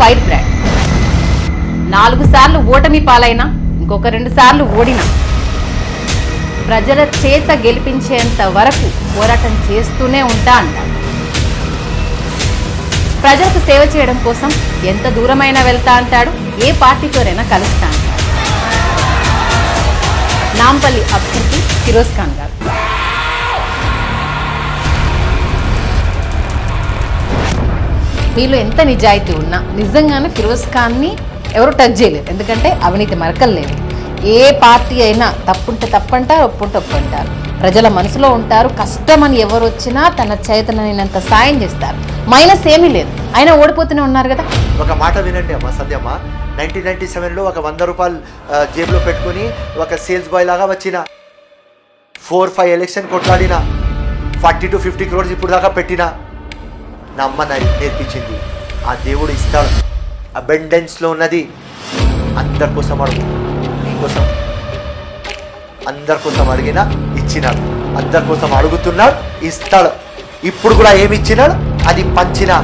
Fire brand నాలుగు సార్లు ఓటమి పాలైనా ఇంకొక రెండు సార్లు ఓడినా ప్రజల చేత గెలిపించేంత వరకు పోరాటం చేస్తూనే ఉంటా అంటారు ప్రజలకు సేవ చేయడం కోసం ఎంత దూరమైనా వెళ్తా అంటాడు ఏ పార్టీతోనైనా కలుస్తా అంటాడు నాంపల్లి అభ్యర్థి ఫిరోజ్ ఖాన్ గారు మీలో ఎంత నిజాయితీ ఉన్నా నిజంగానే ఫిరోజ్ ఖాన్ని ఎవరు టచ్ చేయలేరు ఎందుకంటే అవినీతి మరకలు లేవు ఏ పార్టీ అయినా తప్పుంటే తప్పంటారు ఒప్పుంటే ఒప్పు అంటారు ప్రజల మనసులో ఉంటారు కష్టమని ఎవరు వచ్చినా తన చేతనైనంత సాయం చేస్తారు మైనస్ ఏమీ లేదు అయినా ఓడిపోతూనే ఉన్నారు కదా ఒక మాట వినండి అమ్మా సత్యమ్మ నైన్టీన్ నైన్టీ సెవెన్లో ఒక వంద రూపాయలు ఆ, జేబులో పెట్టుకుని ఒక సేల్స్ బాయ్ లాగా వచ్చిన ఫోర్ ఫైవ్ ఎలక్షన్ కొట్లాడిన ఫార్టీ టు ఫిఫ్టీ క్రోర్స్ ఇప్పుడు దాకా పెట్టిన నా అమ్మ నా నేర్పించింది ఆ దేవుడు ఇస్తాడు అబెండెన్స్లో ఉన్నది అందరి కోసం అడుగు నీకోసం అందరి కోసం అడిగినా ఇచ్చినాడు అందరి కోసం అడుగుతున్నాడు ఇస్తాడు ఇప్పుడు కూడా ఏమి ఇచ్చినాడు అది పంచినా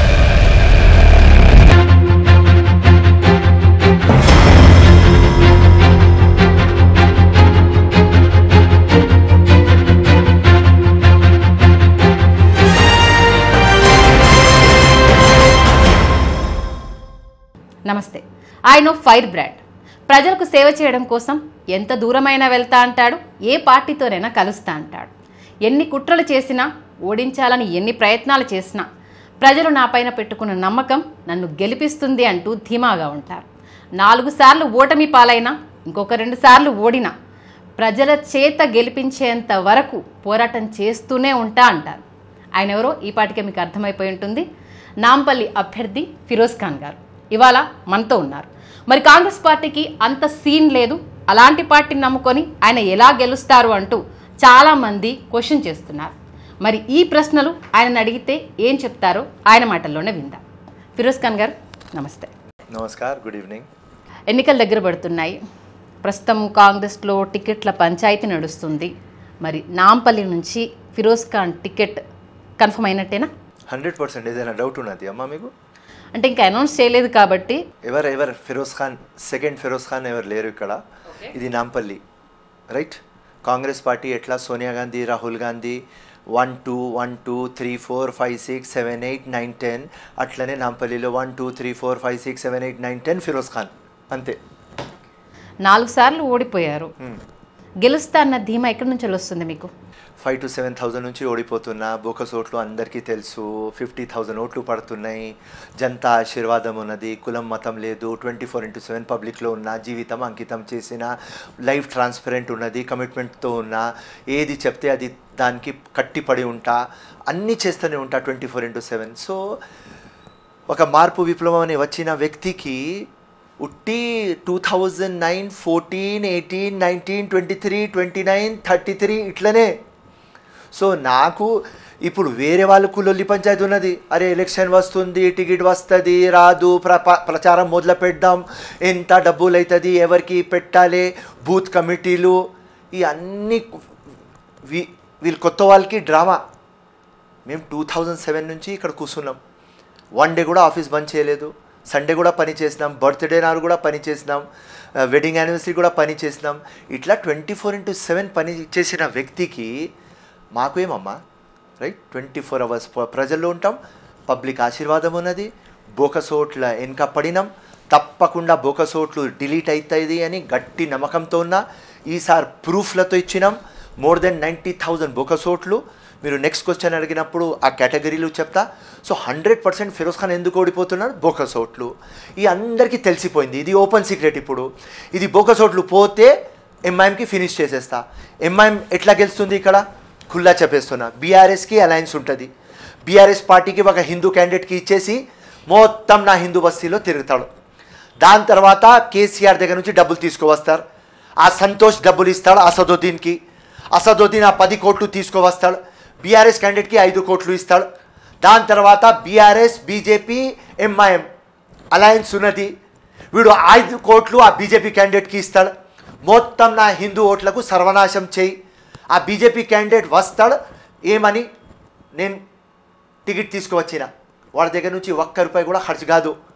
నమస్తే ఆయన ఫైర్ బ్రాండ్ ప్రజలకు సేవ చేయడం కోసం ఎంత దూరమైనా వెళ్తా అంటాడు ఏ పార్టీతోనైనా కలుస్తా అంటాడు ఎన్ని కుట్రలు చేసినా ఓడించాలని ఎన్ని ప్రయత్నాలు చేసినా ప్రజలు నాపైన పెట్టుకున్న నమ్మకం నన్ను గెలిపిస్తుంది అంటూ ధీమాగా ఉంటారు నాలుగు సార్లు ఓటమి పాలైనా ఇంకొక రెండు సార్లు ఓడినా ప్రజల చేత గెలిపించేంత వరకు పోరాటం చేస్తూనే ఉంటా అంటారు ఆయన ఎవరో ఈ పాటికే మీకు అర్థమైపోయి ఉంటుంది నాంపల్లి అభ్యర్థి ఫిరోజ్ ఖాన్ గారు ఇవాళ మనతో ఉన్నారు మరి కాంగ్రెస్ పార్టీకి అంత సీన్ లేదు అలాంటి పార్టీని నమ్ముకొని ఆయన ఎలా గెలుస్తారు అంటూ చాలా మంది క్వశ్చన్ చేస్తున్నారు మరి ఈ ప్రశ్నలు ఆయనను అడిగితే ఏం చెప్తారో ఆయన మాటల్లోనే విందాం ఫిరోజ్ ఖాన్ గారు నమస్తే నమస్కార్ గుడ్ ఈవినింగ్ ఎన్నికలు దగ్గర పడుతున్నాయి ప్రస్తుతం కాంగ్రెస్లో టికెట్ల పంచాయతీ నడుస్తుంది మరి నాంపల్లి నుంచి ఫిరోజ్ ఖాన్ టికెట్ కన్ఫర్మ్ అయినట్టేనా హండ్రెడ్ పర్సెంట్ ఏదైనా డౌట్ ఉన్నది అమ్మా మీకు అంటే ఇంకా అనౌన్స్ చేయలేదు కాబట్టి ఎవరు ఎవరు ఫిరోజ్ ఖాన్ సెకండ్ ఫిరోజ్ ఖాన్ ఎవరు లేరు ఇక్కడ ఇది నాంపల్లి రైట్ కాంగ్రెస్ పార్టీ ఎట్లా Sonia Gandhi Rahul Gandhi one two one two three four five six seven eight nine ten అట్లనే నాంపల్లిలో one two three four five six seven eight nine ten Feroz Khan అంతే నాలుగు సార్లు ఓడిపోయారు గెలుస్తా అన్న ధీమా ఎక్కడి నుంచి వస్తుంది మీకు ఫైవ్ టు సెవెన్ థౌజండ్ నుంచి ఓడిపోతున్నా బోకస్ ఓట్లు అందరికీ తెలుసు ఫిఫ్టీ థౌజండ్ ఓట్లు పడుతున్నాయి జనతా ఆశీర్వాదం ఉన్నది కులం మతం లేదు ట్వంటీ ఫోర్ ఇంటూ సెవెన్ పబ్లిక్లో ఉన్న జీవితం అంకితం చేసిన లైఫ్ ట్రాన్స్పరెంట్ ఉన్నది కమిట్మెంట్తో ఉన్నా ఏది చెప్తే అది దానికి కట్టిపడి ఉంటా అన్నీ చేస్తూనే ఉంటా twenty four into seven so ఒక మార్పు విప్లవం అని వచ్చిన వ్యక్తికి ఉట్టి two thousand nine fourteen eighteen nineteen twenty three twenty nine thirty three ఇట్లనే సో నాకు ఇప్పుడు వేరే వాళ్ళకు లొల్లి పంచాయతీ ఉన్నది అరే ఎలక్షన్ వస్తుంది టికెట్ వస్తుంది రాదు ప్ర ప- ప్రచారం మొదలు పెడదాం ఎంత డబ్బులు అవుతుంది ఎవరికి పెట్టాలి బూత్ కమిటీలు ఈ అన్ని వీ- వీళ్ళు కొత్త వాళ్ళకి డ్రామా మేము టూ థౌజండ్ సెవెన్ నుంచి ఇక్కడ కూర్చున్నాం వన్ డే కూడా ఆఫీస్ బంద్ చేయలేదు సండే కూడా పని చేసినాం బర్త్డే నాడు కూడా పని చేసినాం ఆ, వెడ్డింగ్ యానివర్సరీ కూడా పని చేసినాం ఇట్లా ట్వంటీ ఫోర్ ఇంటూ సెవెన్ పని చేసిన వ్యక్తికి మాకు ఏమమ్మా రైట్ ట్వంటీ ఫోర్ అవర్స్ ప్రజల్లో ఉంటాం పబ్లిక్ ఆశీర్వాదం ఉన్నది బోకసోట్ల వెనక పడినాం తప్పకుండా బోకసోట్లు డిలీట్ అవుతుంది అని గట్టి నమ్మకంతో ఉన్నా ఈసారి ప్రూఫ్లతో ఇచ్చినాం మోర్ దెన్ నైంటీ థౌజండ్ బోకసోట్లు మీరు నెక్స్ట్ క్వశ్చన్ అడిగినప్పుడు ఆ కేటగిరీలు చెప్తా so hundred percent Feroz Khan ఎందుకు ఓడిపోతున్నాడు బోకస్ ఓట్లు ఈ అందరికీ తెలిసిపోయింది ఇది ఓపెన్ సీక్రెట్ ఇప్పుడు ఇది బోకస్ ఓట్లు పోతే ఎంఐఎంకి ఫినిష్ చేసేస్తా ఎంఐఎం ఎట్లా గెలుస్తుంది ఇక్కడ ఖుల్లా చెప్పేస్తున్నా బీఆర్ఎస్కి అలయన్స్ ఉంటుంది బీఆర్ఎస్ పార్టీకి ఒక హిందూ క్యాండిడేట్కి ఇచ్చేసి మొత్తం నా హిందూ బస్తీలో తిరుగుతాడు దాని తర్వాత కేసీఆర్ దగ్గర నుంచి డబ్బులు తీసుకువస్తారు ఆ సంతోష్ డబ్బులు ఇస్తాడు అసదుద్దీన్కి అసదుద్దీన్ ఆ పది కోట్లు తీసుకువస్తాడు బీఆర్ఎస్ క్యాండిడేట్కి ఐదు కోట్లు ఇస్తాడు దాని తర్వాత బీఆర్ఎస్ బీజేపీ ఎంఐఎం అలయన్స్ ఉన్నది వీడు ఐదు కోట్లు ఆ బీజేపీ క్యాండిడేట్కి ఇస్తాడు మొత్తం నా హిందూ ఓట్లకు సర్వనాశం చేయి ఆ బీజేపీ క్యాండిడేట్ వస్తాడు ఏమని నేను టికెట్ తీసుకువచ్చిన వాడి దగ్గర నుంచి ఒక్క రూపాయి కూడా ఖర్చు కాదు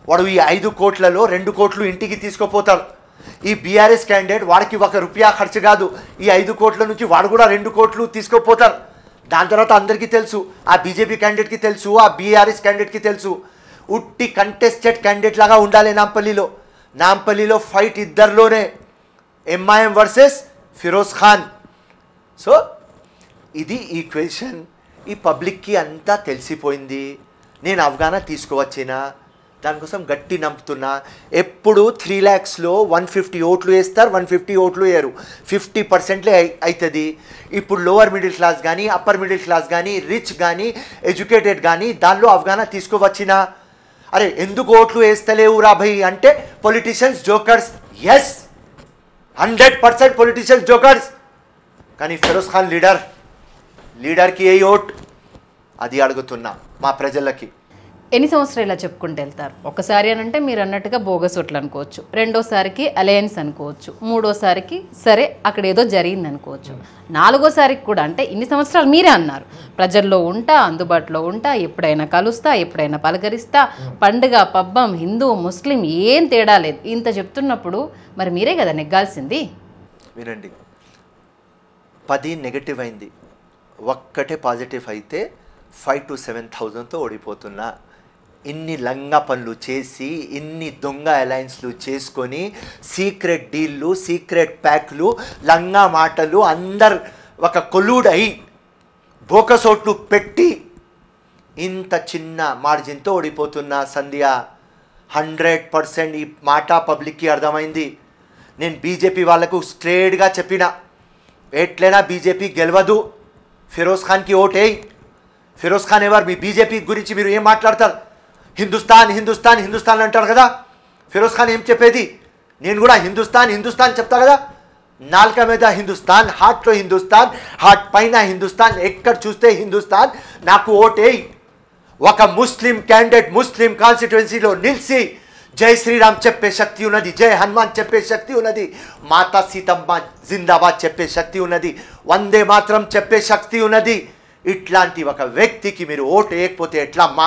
వాడు ఈ ఐదు కోట్లలో రెండు కోట్లు ఇంటికి తీసుకుపోతాడు ఈ బీఆర్ఎస్ క్యాండిడేట్ వాడికి ఒక రూపాయ ఖర్చు కాదు ఈ ఐదు కోట్ల నుంచి వాడు కూడా రెండు కోట్లు తీసుకుపోతారు దాని తర్వాత అందరికీ తెలుసు ఆ బీజేపీ క్యాండిడేట్కి తెలుసు ఆ బీఆర్ఎస్ క్యాండిడేట్కి తెలుసు ఉట్టి కంటెస్టెడ్ క్యాండిడేట్ లాగా ఉండాలి నాంపల్లిలో నాంపల్లిలో ఫైట్ ఇద్దరిలోనే MIM versus Feroz Khan so ఇది ఈ క్వశ్చన్ ఈ పబ్లిక్కి అంతా తెలిసిపోయింది నేను అవగాహన తీసుకువచ్చిన దానికోసం గట్టి నమ్ముతున్నా ఎప్పుడు త్రీ ల్యాక్స్లో వన్ ఫిఫ్టీ ఓట్లు వేస్తారు వన్ ఫిఫ్టీ ఓట్లు వేయరు ఫిఫ్టీ పర్సెంట్లే అవుతుంది ఇప్పుడు లోవర్ మిడిల్ క్లాస్ కానీ అప్పర్ మిడిల్ క్లాస్ కానీ రిచ్ కానీ ఎడ్యుకేటెడ్ కానీ దానిలో అవగాహన తీసుకువచ్చిన అరే ఎందుకు ఓట్లు వేస్తలేవు రా భయ్ అంటే politicians jokers yes hundred percent politicians jokers కానీ ఫిరోజ్ ఖాన్ లీడర్ లీడర్కి ఏ ఓట్ అది అడుగుతున్నా మా ప్రజలకి ఎన్ని సంవత్సరాలు ఇలా చెప్పుకుంటూ వెళ్తారు ఒకసారి అని అంటే మీరు అన్నట్టుగా బోగస్ ఓట్లు అనుకోవచ్చు రెండోసారికి అలయన్స్ అనుకోవచ్చు మూడోసారికి సరే అక్కడ ఏదో జరిగింది అనుకోవచ్చు నాలుగోసారికి కూడా అంటే ఇన్ని సంవత్సరాలు మీరే అన్నారు ప్రజల్లో ఉంటా అందుబాటులో ఉంటా ఎప్పుడైనా కలుస్తా ఎప్పుడైనా పలకరిస్తా పండుగ పబ్బం హిందూ ముస్లిం ఏం తేడా లేదు ఇంత చెప్తున్నప్పుడు మరి మీరే కదా నెగ్గాల్సింది వినండి పది నెగటివ్ అయింది ఒక్కటే పాజిటివ్ అయితే ఫైవ్ టు సెవెన్ థౌజండ్తో ఓడిపోతున్నా ఇన్ని లంగా పనులు చేసి ఇన్ని దొంగ అలయన్స్లు చేసుకొని సీక్రెట్ డీల్లు సీక్రెట్ ప్యాక్లు లంగా మాటలు అందరు ఒక కొల్లుడై బోకసోట్లు పెట్టి ఇంత చిన్న మార్జిన్తో ఓడిపోతున్న సంధ్య హండ్రెడ్ పర్సెంట్ ఈ మాట పబ్లిక్కి అర్థమైంది నేను బీజేపీ వాళ్ళకు స్ట్రేట్గా చెప్పిన ఎట్లైనా బీజేపీ గెలవదు ఫిరోజ్ ఖాన్కి ఓటేయ్ ఫిరోజ్ ఖాన్ ఎవరు మీ బీజేపీ గురించి మీరు ఏం మాట్లాడతారు హిందుస్థాన్ హిందుస్థాన్ హిందుస్థాన్ అంటారు కదా ఫిరోజ్ ఖాన్ ఏం చెప్పేది నేను కూడా హిందుస్థాన్ హిందుస్థాన్ చెప్తా కదా నాలుక మీద హిందుస్థాన్ హార్ట్లో హిందుస్థాన్ హార్ట్ పైన హిందుస్థాన్ ఎక్కడ చూస్తే హిందుస్థాన్ నాకు ఓటేయ్ ఒక ముస్లిం క్యాండిడేట్ ముస్లిం కాన్స్టిట్యున్సీలో నిలిచి జై శ్రీరామ్ చెప్పే శక్తి ఉన్నది జై హనుమాన్ చెప్పే శక్తి ఉన్నది మాతా సీతమ్మ జిందాబాద్ చెప్పే శక్తి ఉన్నది వందే మాత్రం చెప్పే శక్తి ఉన్నది ఇట్లాంటి ఒక వ్యక్తికి మీరు ఓటు వేయకపోతే ఎట్లమ్మా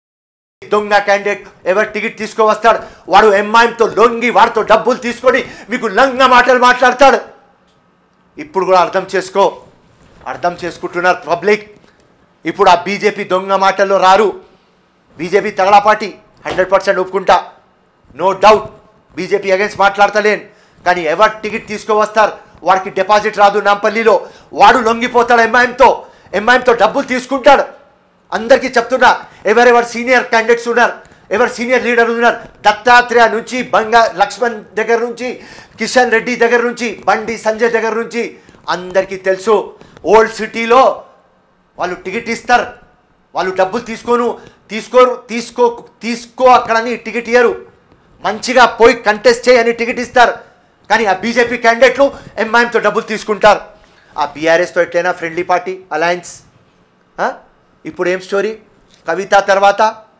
దొంగ క్యాండిడేట్ ఎవరు టికెట్ తీసుకువస్తాడు వాడు ఎంఐఎంతో లొంగి వాడితో డబ్బులు తీసుకొని మీకు లంగ మాటలు మాట్లాడతాడు ఇప్పుడు కూడా అర్థం చేసుకో అర్థం చేసుకుంటున్నారు పబ్లిక్ ఇప్పుడు ఆ బీజేపీ దొంగ మాటల్లో రారు బీజేపీ తగడా పార్టీ హండ్రెడ్ పర్సెంట్ ఒప్పుకుంటా నో డౌట్ బీజేపీ అగేన్స్ట్ మాట్లాడతలేను కానీ ఎవరు టికెట్ తీసుకువస్తారు వాడికి డిపాజిట్ రాదు నాంపల్లిలో వాడు లొంగిపోతాడు ఎంఐఎంతో ఎంఐఎంతో డబ్బులు తీసుకుంటాడు అందరికీ చెప్తున్నా ఎవరెవరు సీనియర్ క్యాండిడేట్స్ ఉన్నారు ఎవరు సీనియర్ లీడర్ ఉన్నారు దత్తాత్రేయ నుంచి బంగా లక్ష్మణ్ దగ్గర నుంచి కిషన్ రెడ్డి దగ్గర నుంచి బండి సంజయ్ దగ్గర నుంచి అందరికీ తెలుసు ఓల్డ్ సిటీలో వాళ్ళు టికెట్ ఇస్తారు వాళ్ళు డబ్బులు తీసుకోను తీసుకోరు తీసుకో తీసుకో అక్కడని టికెట్ ఇయ్యరు మంచిగా పోయి కంటెస్ట్ చేయని టికెట్ ఇస్తారు కానీ ఆ బీజేపీ క్యాండిడేట్లు ఎంఐఎంతో డబ్బులు తీసుకుంటారు ఆ బీఆర్ఎస్తో ఎట్లయినా ఫ్రెండ్లీ పార్టీ అలయన్స్ ఆ? ఇప్పుడు ఏం స్టోరీ కవిత తర్వాత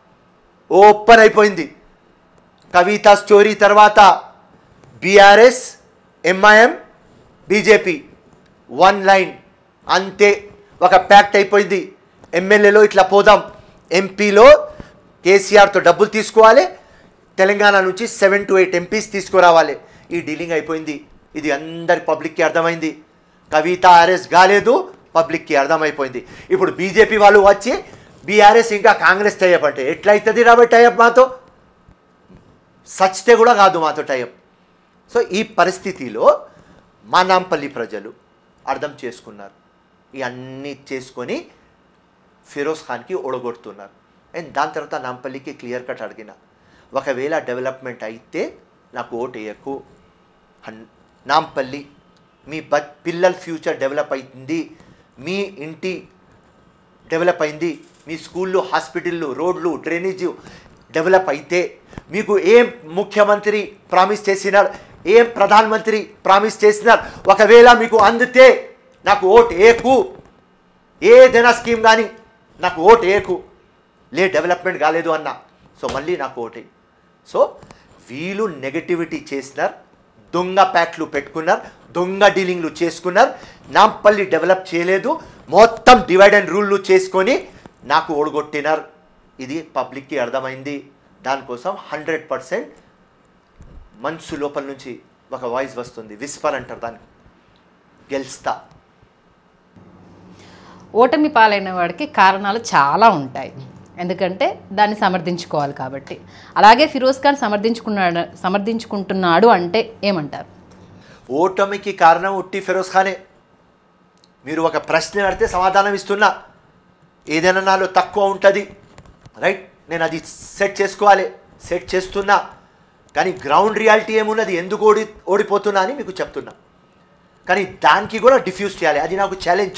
ఓపెన్ అయిపోయింది కవిత స్టోరీ తర్వాత BRS MIM BJP one line అంతే ఒక ప్యాక్ట్ అయిపోయింది ఎమ్మెల్యేలో ఇట్లా పోదాం ఎంపీలో కేసీఆర్తో డబ్బులు తీసుకోవాలి తెలంగాణ నుంచి సెవెన్ టు ఎయిట్ ఎంపీస్ తీసుకురావాలి ఈ డీలింగ్ అయిపోయింది ఇది అందరి పబ్లిక్కి అర్థమైంది కవిత ఆర్ఎస్ కాలేదు పబ్లిక్కి అర్థమైపోయింది ఇప్పుడు బీజేపీ వాళ్ళు వచ్చి బీఆర్ఎస్ ఇంకా కాంగ్రెస్ టైప్ అంటే ఎట్లయితుంది రాబోయే టైప్ మాతో సచ్చితే కూడా కాదు మాతో టైప్ సో ఈ పరిస్థితిలో మా నాంపల్లి ప్రజలు అర్థం చేసుకున్నారు ఇవన్నీ చేసుకొని ఫిరోజ్ ఖాన్కి ఓడగొడుతున్నారు అండ్ దాని తర్వాత నాంపల్లికి క్లియర్ కట్ అడిగిన ఒకవేళ డెవలప్మెంట్ అయితే నాకు ఓటు వేయకు హన్- నాంపల్లి మీ బ పిల్లల ఫ్యూచర్ డెవలప్ అవుతుంది మీ ఇంటి డెవలప్ అయింది మీ స్కూళ్ళు హాస్పిటళ్ళు రోడ్లు డ్రైనేజీ డెవలప్ అయితే మీకు ఏం ముఖ్యమంత్రి ప్రామిస్ చేసినారు ఏం ప్రధానమంత్రి ప్రామిస్ చేసినారు ఒకవేళ మీకు అందితే నాకు ఓటు ఏకు ఏదైనా స్కీమ్ కానీ నాకు ఓటు ఏకు లే డెవలప్మెంట్ కాలేదు అన్న సో మళ్ళీ నాకు ఓటే సో వీళ్ళు నెగటివిటీ చేసినారు దొంగ ప్యాక్లు పెట్టుకున్నారు దొంగ డీలింగ్లు చేసుకున్నారు నాంపల్లి డెవలప్ చేయలేదు మొత్తం డివైడ్ అండ్ రూల్లు చేసుకొని నాకు ఓడగొట్టినారు ఇది పబ్లిక్కి అర్థమైంది దానికోసం హండ్రెడ్ పర్సెంట్ మనసు లోపల నుంచి ఒక వాయిస్ వస్తుంది విస్పర్ అంటారు దాన్ని గెలుస్తా ఓటమి పాలైన వాడికి కారణాలు చాలా ఉంటాయి ఎందుకంటే దాన్ని సమర్థించుకోవాలి కాబట్టి అలాగే ఫిరోజ్ ఖాన్ సమర్థించుకున్నాడు సమర్థించుకుంటున్నాడు అంటే ఏమంటారు ఓటమికి కారణం ఉట్టి ఫిరోజ్ ఖానే మీరు ఒక ప్రశ్న అడితే సమాధానం ఇస్తున్నా ఏదైనా నాలో తక్కువ ఉంటుంది రైట్ నేను అది సెట్ చేసుకోవాలి సెట్ చేస్తున్నా కానీ గ్రౌండ్ రియాలిటీ ఏమున్నది ఎందుకు ఓడి ఓడిపోతున్నా అని మీకు చెప్తున్నా కానీ దానికి కూడా డిఫ్యూజ్ చేయాలి అది నాకు ఛాలెంజ్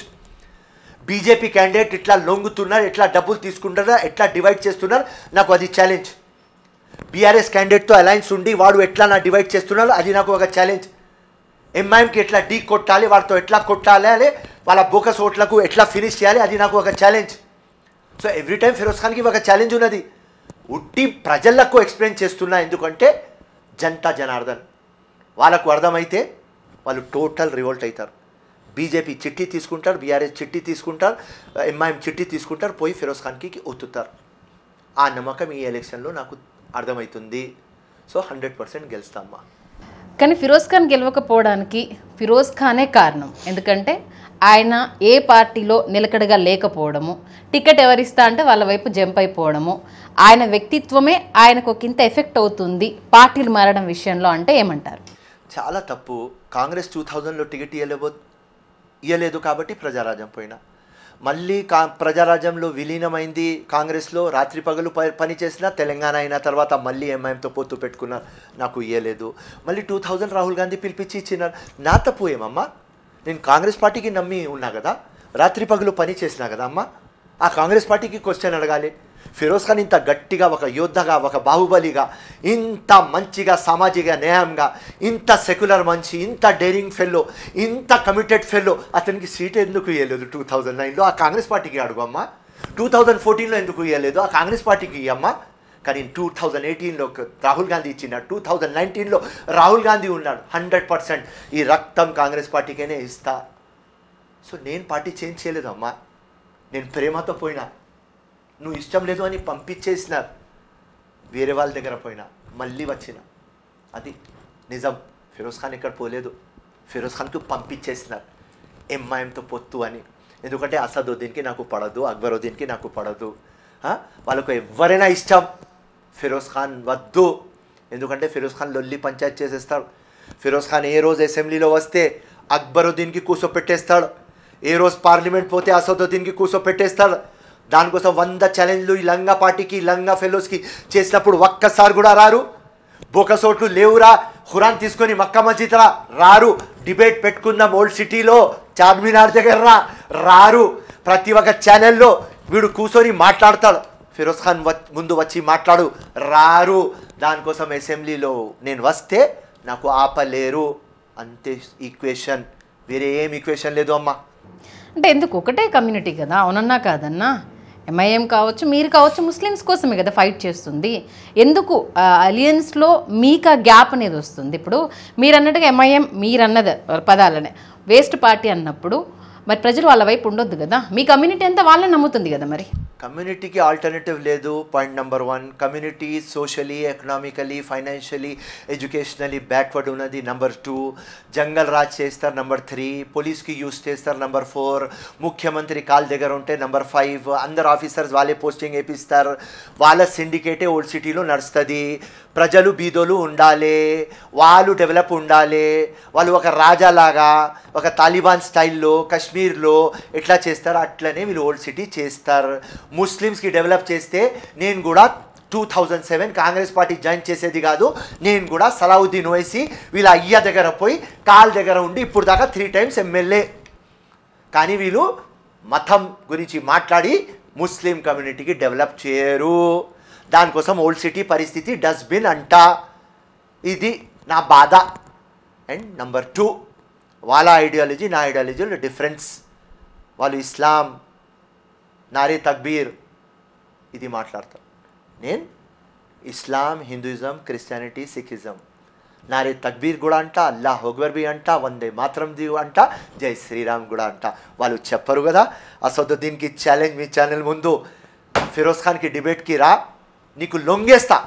బీజేపీ క్యాండిడేట్ ఇట్లా లొంగుతున్నారు ఎట్లా డబ్బులు తీసుకుంటారా ఎట్లా డివైడ్ చేస్తున్నారు నాకు అది ఛాలెంజ్ బీఆర్ఎస్ క్యాండిడేట్తో అలయన్స్ ఉండి వాడు ఎట్లా నా డివైడ్ చేస్తున్నారు అది నాకు ఒక ఛాలెంజ్ ఎంఐఎంకి ఎట్లా ఢీ కొట్టాలి వాళ్ళతో ఎట్లా కొట్టాలి అని వాళ్ళ బోకస్ ఓట్లకు ఎట్లా ఫినిష్ చేయాలి అది నాకు ఒక challenge so every time Feroz ఖాన్కి ఒక ఛాలెంజ్ ఉన్నది ఉట్టి ప్రజలకు ఎక్స్ప్లెయిన్ చేస్తున్నా ఎందుకంటే జనతా జనార్దన్ వాళ్ళకు అర్థమైతే వాళ్ళు టోటల్ రివోల్ట్ అవుతారు బీజేపీ చిట్టి తీసుకుంటారు బీఆర్ఎస్ చిట్టి తీసుకుంటారు ఎంఐఎం చిట్టి తీసుకుంటారు పోయి ఫిరోజ్ ఖాన్కి ఒత్తుతారు ఆ నమ్మకం ఈ ఎలక్షన్లో నాకు అర్థమవుతుంది సో హండ్రెడ్ పర్సెంట్ గెలుస్తామ్మా కానీ ఫిరోజ్ ఖాన్ గెలవకపోవడానికి ఫిరోజ్ ఖానే కారణం ఎందుకంటే ఆయన ఏ పార్టీలో నిలకడగా లేకపోవడము టికెట్ ఎవరిస్తా అంటే వాళ్ళ వైపు జంప్ అయిపోవడము ఆయన వ్యక్తిత్వమే ఆయనకు ఒక ఇంత ఎఫెక్ట్ అవుతుంది పార్టీలు మారడం విషయంలో అంటే ఏమంటారు చాలా తప్పు కాంగ్రెస్ టూ థౌజండ్లో టికెట్ ఇవ్వలేబో ఇవ్వలేదు కాబట్టి ప్రజారాజ్యం పోయినా మళ్ళీ కా ప్రజారాజ్యంలో విలీనమైంది కాంగ్రెస్లో రాత్రి పగలు ప పని చేసిన తెలంగాణ అయిన తర్వాత మళ్ళీ ఎంఐఎంతో పొత్తు పెట్టుకున్నారు నాకు ఇవ్వలేదు మళ్ళీ టూ థౌజండ్ రాహుల్ గాంధీ పిలిపించి ఇచ్చినారు నా తప్పు ఏమమ్మా నేను కాంగ్రెస్ పార్టీకి నమ్మి ఉన్నా కదా రాత్రి పగలు పని చేసినా కదా అమ్మా ఆ కాంగ్రెస్ పార్టీకి క్వశ్చన్ అడగాలి ఫిరోజ్ ఖాన్ ఇంత గట్టిగా ఒక యోద్ధగా ఒక బాహుబలిగా ఇంత మంచిగా సామాజిక న్యాయంగా ఇంత సెక్యులర్ మంచి ఇంత డేరింగ్ ఫెల్లో ఇంత కమిటెడ్ ఫెల్లో అతనికి సీట్ ఎందుకు ఇవ్వలేదు టూ థౌజండ్ నైన్లో ఆ కాంగ్రెస్ పార్టీకి అడుగు అమ్మా టూ థౌజండ్ ఫోర్టీన్లో ఎందుకు ఇవ్వలేదు ఆ కాంగ్రెస్ పార్టీకి ఇవ్వమ్మా కానీ టూ థౌజండ్ ఎయిటీన్లో రాహుల్ గాంధీ ఇచ్చిన టూ థౌజండ్ నైన్టీన్లో రాహుల్ గాంధీ ఉన్నాడు హండ్రెడ్ పర్సెంట్ ఈ రక్తం కాంగ్రెస్ పార్టీకేనే ఇస్తా సో నేను పార్టీ చేంజ్ చేయలేదమ్మా నేను ప్రేమతో పోయినా నువ్వు ఇష్టం లేదు అని పంపించేసినారు వేరే వాళ్ళ దగ్గర పోయినా మళ్ళీ వచ్చిన అది నిజం ఫిరోజ్ ఖాన్ ఇక్కడ పోలేదు ఫిరోజ్ ఖాన్కు పంపించేసినారు ఎంఐఎంతో పొత్తు అని ఎందుకంటే అసదుద్దీన్కి నాకు పడదు అక్బరుద్దీన్కి నాకు పడదు ఆ? వాళ్ళకు ఎవరైనా ఇష్టం ఫిరోజ్ ఖాన్ వద్దు ఎందుకంటే ఫిరోజ్ ఖాన్ లొల్లి పంచాయత్ చేసేస్తాడు ఫిరోజ్ ఖాన్ ఏ రోజు అసెంబ్లీలో వస్తే అక్బరుద్దీన్కి కూర్చోపెట్టేస్తాడు ఏ రోజు పార్లమెంట్ పోతే అసదుద్దీన్కి కూర్చోపెట్టేస్తాడు దానికోసం వంద ఛాలెంజ్లు ఈ లంగా పార్టీకి ఈ లంగా ఫెలోస్కి చేసినప్పుడు ఒక్కసారి కూడా రారు బోకసోట్లు లేవురా ఖురాన్ తీసుకొని మక్కా మస్జిద్ రా రారు డిబేట్ పెట్టుకుందాం ఓల్డ్ సిటీలో చార్మినార్ దగ్గర రా రారు ప్రతి ఒక్క ఛానల్లో వీడు కూర్చొని మాట్లాడతాడు ఫిరోజ్ ఖాన్ వ- ముందు వచ్చి మాట్లాడు రారు దానికోసం అసెంబ్లీలో నేను వస్తే నాకు ఆపలేరు అంతే ఈక్వేషన్ వేరే ఏం ఈక్వేషన్ లేదు అమ్మా అంటే ఎందుకు ఒకటే కమ్యూనిటీ కదా అవునన్నా కాదన్నా ఎంఐఎం కావచ్చు మీరు కావచ్చు ముస్లిమ్స్ కోసమే కదా ఫైట్ చేస్తుంది ఎందుకు అలియన్స్లో మీకు ఆ గ్యాప్ అనేది వస్తుంది ఇప్పుడు మీరు అన్నట్టుగా ఎంఐఎం మీరు అన్నది పదాలనే వేస్ట్ పార్టీ అన్నప్పుడు మరి ప్రజలు వాళ్ళ వైపు ఉండొద్దు కదా మీ కమ్యూనిటీ అంతా వాళ్ళని నమ్ముతుంది కదా మరి కమ్యూనిటీకి ఆల్టర్నేటివ్ లేదు point number one community socially economically financially educationally backward ఉన్నది నెంబర్ టూ జంగల్ రాజ్ చేస్తారు నెంబర్ త్రీ పోలీస్కి యూస్ చేస్తారు నెంబర్ ఫోర్ ముఖ్యమంత్రి కాల్ దగ్గర ఉంటే నెంబర్ ఫైవ్ అందరు ఆఫీసర్స్ వాళ్ళే పోస్టింగ్ వేపిస్తారు వాళ్ళ సిండికేటే ఓల్డ్ సిటీలో నడుస్తుంది ప్రజలు బీదోలు ఉండాలి వాళ్ళు డెవలప్ ఉండాలి వాళ్ళు ఒక రాజాలాగా ఒక తాలిబాన్ స్టైల్లో కశ్మీర్లో ఎట్లా చేస్తారు అట్లనే వీళ్ళు ఓల్డ్ సిటీ చేస్తారు ముస్లిమ్స్కి డెవలప్ చేస్తే నేను కూడా two thousand seven Congress party join చేసేది కాదు నేను కూడా సలావుద్దీన్ ఓవైసీ వీళ్ళ అయ్య దగ్గర పోయి కాల్ దగ్గర ఉండి ఇప్పుడు దాకా త్రీ టైమ్స్ ఎమ్మెల్యే కానీ వీళ్ళు మతం గురించి మాట్లాడి ముస్లిం కమ్యూనిటీకి డెవలప్ చేయరు దానికోసం ఓల్డ్ సిటీ పరిస్థితి డస్ట్బిన్ అంట ఇది నా బాధ అండ్ నంబర్ టూ వాళ్ళ ఐడియాలజీ నా ఐడియాలజీలో డిఫరెన్స్ వాళ్ళు ఇస్లాం నారే తక్బీర్ ఇది మాట్లాడతారు నేను ఇస్లాం హిందూయిజం క్రిస్టియానిటీ సిఖిజం నారే తక్బీర్ కూడా అంట అల్లాహ్ అక్బర్ బి అంట వందే మాత్రం ది అంట జై శ్రీరామ్ కూడా అంట వాళ్ళు చెప్పరు కదా అసదుద్దీన్కి ఛాలెంజ్ మీ ఛానల్ ముందు ఫిరోజ్ ఖాన్కి డిబేట్కి రా నీకు లొంగేస్తా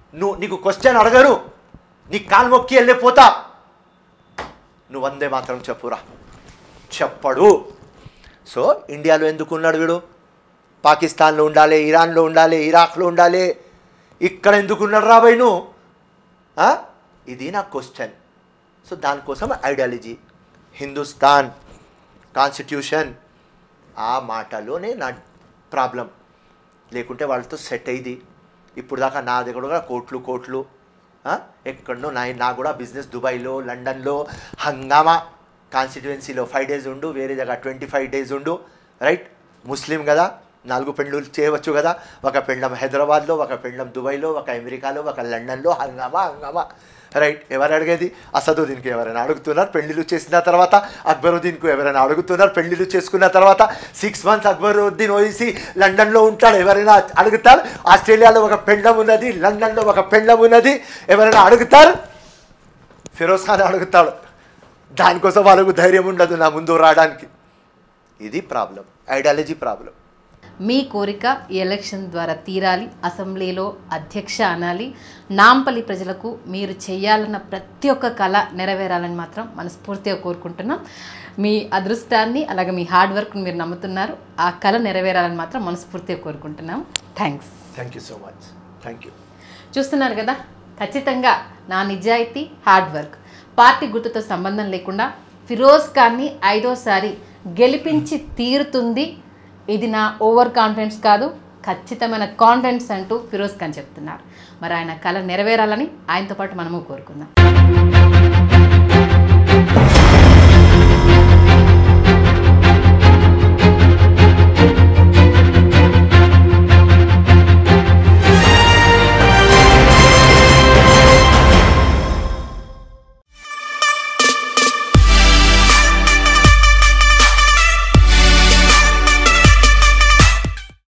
నువ్వు నీకు క్వశ్చన్ అడగరు నీ కాలు మొక్కి వెళ్ళిపోతా నువ్వు వందే మాత్రం చెప్పురా చెప్పడు సో ఇండియాలో ఎందుకు ఉన్నాడు వీడు పాకిస్తాన్లో ఉండాలి ఇరాన్లో ఉండాలి ఇరాక్లో ఉండాలి ఇక్కడ ఎందుకు ఉన్నాడు రాబాయ్ నువ్వు ఆ? ఇది నా క్వశ్చన్ సో దానికోసం ఐడియాలజీ హిందుస్థాన్ కాన్స్టిట్యూషన్ ఆ మాటలోనే నా ప్రాబ్లం లేకుంటే వాళ్ళతో సెట్ అయ్యింది ఇప్పుడు దాకా నా దగ్గర కూడా కోట్లు కోట్లు ఆ? ఎక్కడనో నా నా కూడా బిజినెస్ దుబాయ్లో లండన్లో హంగామా కాన్స్టిట్యుయెన్సీలో ఫైవ్ డేస్ ఉండు వేరే దగ్గర ట్వంటీ ఫైవ్ డేస్ ఉండు రైట్ ముస్లిం కదా నాలుగు పెండ్లు చేయవచ్చు కదా ఒక పెండం హైదరాబాద్లో ఒక పెండం దుబాయ్లో ఒక అమెరికాలో ఒక లండన్లో హంగామా హంగామా రైట్ ఎవరు అడిగేది అసదుద్దీన్కి ఎవరైనా అడుగుతున్నారు పెళ్లిళ్ళు చేసిన తర్వాత అక్బరుద్దీన్కు ఎవరైనా అడుగుతున్నారు పెళ్లిళ్ళు చేసుకున్న తర్వాత సిక్స్ మంత్స్ అక్బరుద్దీన్ వయసి లండన్లో ఉంటాడు ఎవరైనా అడుగుతారు ఆస్ట్రేలియాలో ఒక పెండం ఉన్నది లండన్లో ఒక పెండం ఉన్నది ఎవరైనా అడుగుతారు ఫిరోజ్ ఖాన్ అడుగుతాడు దానికోసం వాళ్ళకు ధైర్యం ఉండదు నా ముందు రావడానికి ఇది ప్రాబ్లం ఐడియాలజీ ప్రాబ్లం మీ కోరిక ఈ ఎలక్షన్ ద్వారా తీరాలి అసెంబ్లీలో అధ్యక్ష అనాలి నాంపల్లి ప్రజలకు మీరు చేయాలన్న ప్రతి ఒక్క కళ నెరవేరాలని మాత్రం మనస్ఫూర్తిగా కోరుకుంటున్నాం మీ అదృష్టాన్ని అలాగే మీ హార్డ్ వర్క్ని మీరు నమ్ముతున్నారు ఆ కళ నెరవేరాలని మాత్రం మనస్ఫూర్తిగా కోరుకుంటున్నాం thanks thank you so much thank you చూస్తున్నారు కదా ఖచ్చితంగా నా నిజాయితీ హార్డ్ వర్క్ పార్టీ గుర్తుతో సంబంధం లేకుండా ఫిరోజ్ ఖాన్ని ఐదోసారి గెలిపించి తీరుతుంది ఇది నా ఓవర్ కాన్ఫిడెన్స్ కాదు ఖచ్చితమైన కాన్ఫిడెన్స్ అంటూ ఫిరోజ్ ఖాన్ చెప్తున్నారు మరి ఆయన కళ నెరవేరాలని ఆయనతో పాటు మనము కోరుకుందాం